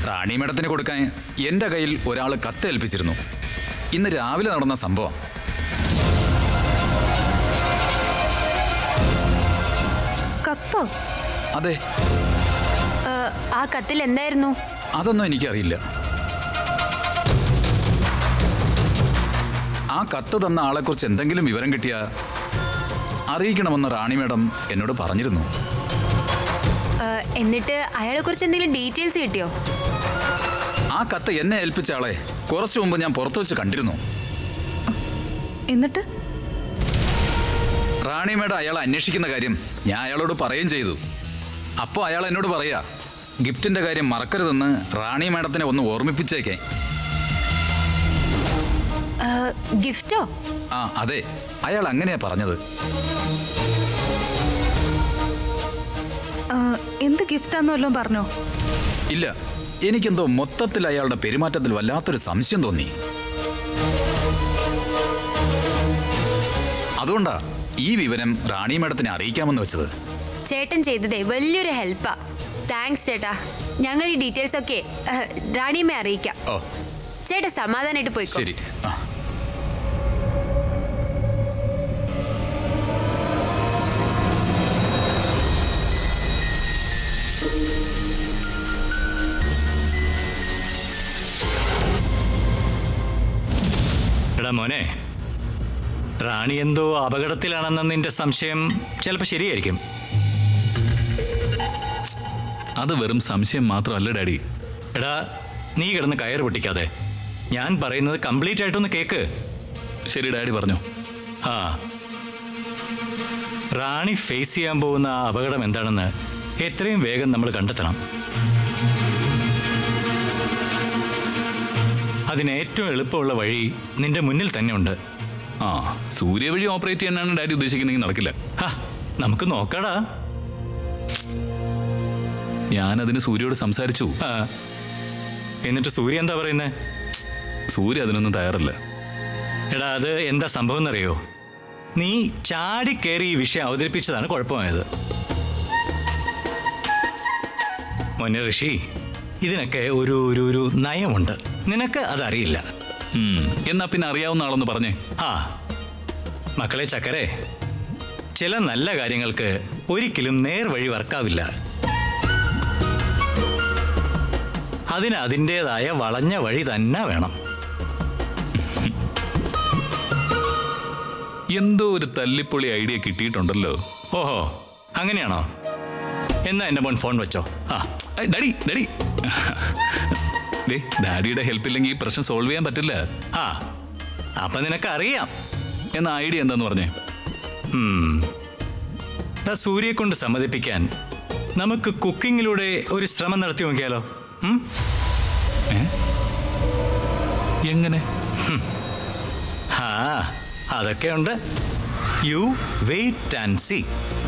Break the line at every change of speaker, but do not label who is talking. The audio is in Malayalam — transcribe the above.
റാണി മേഡത്തിന് കൊടുക്കാൻ എൻ്റെ കയ്യിൽ ഒരാൾ കത്ത് ഏൽപ്പിച്ചിരുന്നു ഇന്ന് രാവിലെ നടന്ന സംഭവം
കത്തോ
അതെ
ഏ, ആ കത്തിൽ എന്തായിരുന്നു
അതൊന്നും എനിക്കറിയില്ല ആ കത്ത് തന്ന ആളെക്കുറിച്ച് എന്തെങ്കിലും വിവരം കിട്ടിയാ അറിയിക്കണമെന്ന് റാണി മേഡം എന്നോട് പറഞ്ഞിരുന്നു
ഏ, എന്നിട്ട് അയാളെ കുറിച്ച് എന്തെങ്കിലും ഡീറ്റെയിൽസ് കിട്ടിയോ
ആ കത്ത് എന്നെ ഏൽപ്പിച്ച ആളെ കുറച്ചു മുമ്പ് ഞാൻ പുറത്തു വെച്ച് കണ്ടിരുന്നു
എന്നിട്ട്
റാണി മേഡം അയാളെ അന്വേഷിക്കുന്ന കാര്യം ഞാൻ അയാളോട് പറയുകയും ചെയ്തു അപ്പോൾ അയാൾ എന്നോട് പറയാ ഗിഫ്റ്റിന്റെ കാര്യം മറക്കരുതെന്ന് റാണി മേഡത്തിനെ ഒന്ന് ഓർമ്മിപ്പിച്ചേക്കേ
ഏ, ഗിഫ്റ്റോ
ആ അതെ അയാൾ അങ്ങനെയാ പറഞ്ഞത്
ആ, എന്ത് ഗിഫ്റ്റാന്ന് വല്ലതും പറഞ്ഞോ
ഇല്ല എനിക്കെന്തോ മൊത്തത്തിൽ അയാളുടെ പെരുമാറ്റത്തിൽ വല്ലാത്തൊരു സംശയം തോന്നി അതുകൊണ്ടാ ഈ വിവരം റാണി മേഡത്തിനെ അറിയിക്കാമെന്ന് വെച്ചത്
ചേട്ടൻ ചെയ്തതേ വലിയൊരു ഹെൽപ്പാ താങ്ക്സ് ചേട്ടാ ഞങ്ങൾ ഈ ഡീറ്റെയിൽസ് ഒക്കെ ഏ, റാണിയമ്മയെ അറിയിക്കാം
ഓ
ചേട്ടാ സമാധാനമായിട്ട് പോയിക്കോ
ശരി ആ
എടാ മോനെ റാണി എന്തോ അപകടത്തിലാണെന്ന നിന്റെ സംശയം ചിലപ്പോൾ ശരിയായിരിക്കും
അത് വെറും സംശയം മാത്രമല്ല ഡാഡി
എടാ നീ കിടന്ന് കയറ് പൊട്ടിക്കാതെ ഞാൻ പറയുന്നത് കംപ്ലീറ്റ് ആയിട്ടൊന്ന് കേക്ക്
ശരി ഡാഡി പറഞ്ഞു
ആ റാണി ഫേസ് ചെയ്യാൻ പോകുന്ന ആ അപകടം എന്താണെന്ന് എത്രയും വേഗം നമ്മൾ കണ്ടെത്തണം അതിന് ഏറ്റവും എളുപ്പമുള്ള വഴി നിന്റെ മുന്നിൽ തന്നെ ഉണ്ട്
ആ സൂര്യ വഴി ഓപ്പറേറ്റ് ചെയ്യാനാണ് ഡാഡി ഉദ്ദേശിക്കുന്നതെങ്കിൽ നടക്കില്ല
ഹാ നമുക്ക് നോക്കാടാ
ഞാനതിന് സൂര്യയോട് സംസാരിച്ചു
ആ എന്നിട്ട് സൂര്യ എന്താ പറയുന്നത്
സൂര്യ അതിനൊന്നും തയ്യാറല്ല
എടാ അത് എന്താ സംഭവം എന്നറിയോ നീ ചാടിക്കേറി ഈ വിഷയം അവതരിപ്പിച്ചതാണ് കുഴപ്പമായത് മോനെ ഋഷി ഇതിനൊക്കെ ഒരു ഒരു ഒരു നയമുണ്ട് നിനക്ക് അതറിയില്ല
ഉം, എന്നാ പിന്നെ അറിയാവുന്ന ആളെന്ന് പറഞ്ഞേ
ആ മക്കളെ ചക്കരെ ചില നല്ല കാര്യങ്ങൾക്ക് ഒരിക്കലും നേർവഴി വർക്കാവില്ല അതിന് അതിൻ്റെതായ വളഞ്ഞ വഴി തന്നെ വേണം
എന്തോ ഒരു തല്ലിപ്പൊളി ഐഡിയ കിട്ടിയിട്ടുണ്ടല്ലോ
ഓഹോ അങ്ങനെയാണോ എന്നാ എൻ്റെ മോൻ ഫോൺ വെച്ചോ ആ
ഐ, ഡാഡി ഡാഡി ദേ, ഡാഡിയുടെ ഹെൽപ്പ് ഇല്ലെങ്കിൽ ഈ പ്രശ്നം സോൾവ് ചെയ്യാൻ പറ്റില്ല
ആ അപ്പൊ നിനക്ക് അറിയാം
എന്ന ഐഡിയ എന്താന്ന് പറഞ്ഞേ
ഉം. എടാ, സൂര്യയെ കൊണ്ട് സമ്മതിപ്പിക്കാൻ നമുക്ക് കുക്കിങ്ങിലൂടെ ഒരു ശ്രമം നടത്തി നോക്കിയാലോ ഉം?
ഏ? എങ്ങനെ
ആ അതൊക്കെ ഉണ്ട് യു വെയിറ്റ് ആൻഡ് സി